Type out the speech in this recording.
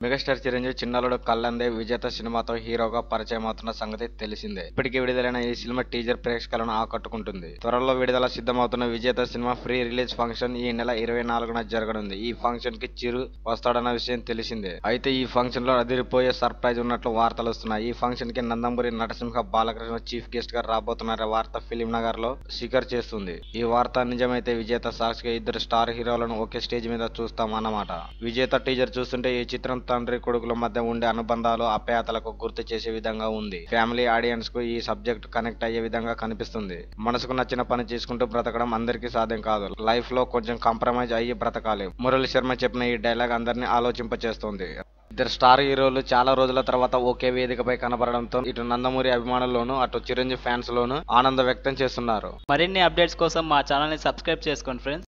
megastar Chiranjeevi చిన్నలుడు కల్లందే విజేత సినిమాతో హీరోగా పరిచయం అవుతున్న సంగతి తెలిసిందే ఇప్పటికే విడుదలైన ఈ సినిమా టీజర్ ప్రేక్షకులను ఆకట్టుకుంటుంది త్వరలో విడుదల సిద్ధమవుతున్న విజేత సినిమా ఫ్రీ రిలీజ్ ఫంక్షన్ ఈ నెల ఇరవై నాలుగున జరగనుంది ఈ ఫంక్షన్ కి చిరు వస్తాడన్న విషయం తెలిసిందే అయితే ఈ ఫంక్షన్ లో అదిరిపోయే సర్ప్రైజ్ ఉన్నట్లు వార్తలు వస్తున్నాయి ఈ ఫంక్షన్ కి నందమూరి నరసింహ బాలకృష్ణ చీఫ్ గెస్ట్ గా రాబోతున్న వార్త ఫిలిం నగర్ లో శిఖర్ చేస్తుంది ఈ వార్త నిజమైతే విజేత సాక్షిగా ఇద్దరు స్టార్ హీరోలను ఒకే స్టేజ్ మీద చూస్తాం అన్నమాట విజేత టీజర్ చూస్తుంటే ఈ చిత్రం తండ్రి కొడుకుల మధ్య ఉండే అనుబంధాలు అపయాతలకు గుర్తు చేసే విధంగా ఉంది ఫ్యామిలీ ఆడియన్స్ కు ఈ సబ్జెక్ట్ కనెక్ట్ అయ్యే విధంగా కనిపిస్తుంది మనసుకు నచ్చిన పని చేసుకుంటూ బ్రతకడం అందరికీ సాధ్యం కాదు లైఫ్ లో కొంచెం కాంప్రమైజ్ అయ్యి బ్రతకాలి మురళి శర్మ చెప్పిన ఈ డైలాగ్ అందరినీ ఆలోచింపచేస్తుంది ఇద్దరు స్టార్ హీరోలు చాలా రోజుల తర్వాత ఒకే వేదికపై కనబడడంతో ఇటు నందమూరి అభిమానుల్లోనూ అటు చిరంజీవి ఫ్యాన్స్ లోనూ ఆనందం వ్యక్తం చేస్తున్నారు మరిన్ని అప్డేట్స్ కోసం మా ఛానల్ని సబ్స్క్రైబ్ చేసుకోండి ఫ్రెండ్స్